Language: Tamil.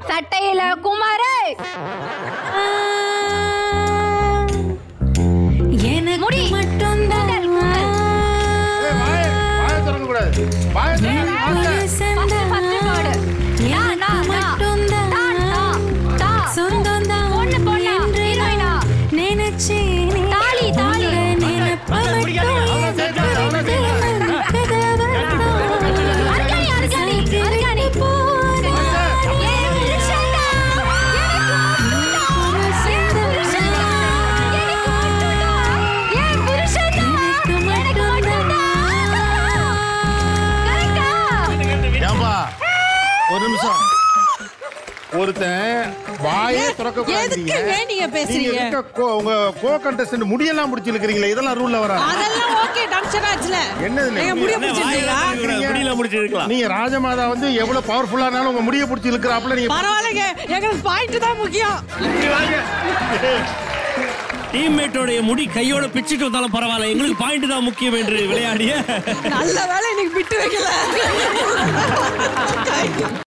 சட்டையில குமாரு எனக்கு முடி. மட்டும்தான் கூந்தல், கூந்தல். ஏய், வாயை வாயை திறக்கக்கூடாது. வாயை திறந்து வாங்க. First, first word. நா, நா, நா. தா, தா, தா. சொந்தம்தான் பொண்ணு, பொண்ணா. என்று ஹீரோயினா. நான் நினைச்சேனே. தாலி, தாலி. உங்க நினைப்பு மட்டும் அவ்வளவு சேர்க்காத, அவ்வளவு சேர்க்காத. அர்கானி, அர்கானி, அர்கானி. என் புருஷன்டா. எனக்கு மட்டும்டா. என் புருஷன்டா. எனக்கு மட்டும்டா. என் புருஷன்டா. எனக்கு மட்டும்டா. கரெக்டா? ஏம்பா ஒரு நிமிஷம் ஒருத்தன் வாயே திறக்க எதுக்குங்க நீங்க பேசுறீங்க? உங்க கோ கண்டஸ்டன்ட் முடியெல்லாம் முடிச்சு இருக்கிறீங்களே இதெல்லாம் ரூல்ல வர அதெல்லாம் ஓகே டென்ஷன் ஆச்சுல என்னது இல்ல? எங்க முடிய பிடிச்சிருக்கீங்களா முடியல முடிச்சிருக்கலாம் நீங்க ராஜமாதா வந்து எவ்வளவு பவர்ஃபுல்லானாலும் உங்க முடிய பிடிச்சி இழுக்கிறாப்புல நீங்க பரவாயில்லைங்க எங்களுக்கு பாயிண்ட் தான் முக்கியம் டீம்மேட்டோடைய முடி கையோட பிச்சுட்டு வந்தாலும் பரவாயில்ல எங்களுக்கு பாயிண்ட் தான் முக்கியம் என்று விளையாடிய நல்ல வேலை இன்னைக்கு விட்டு வைக்கல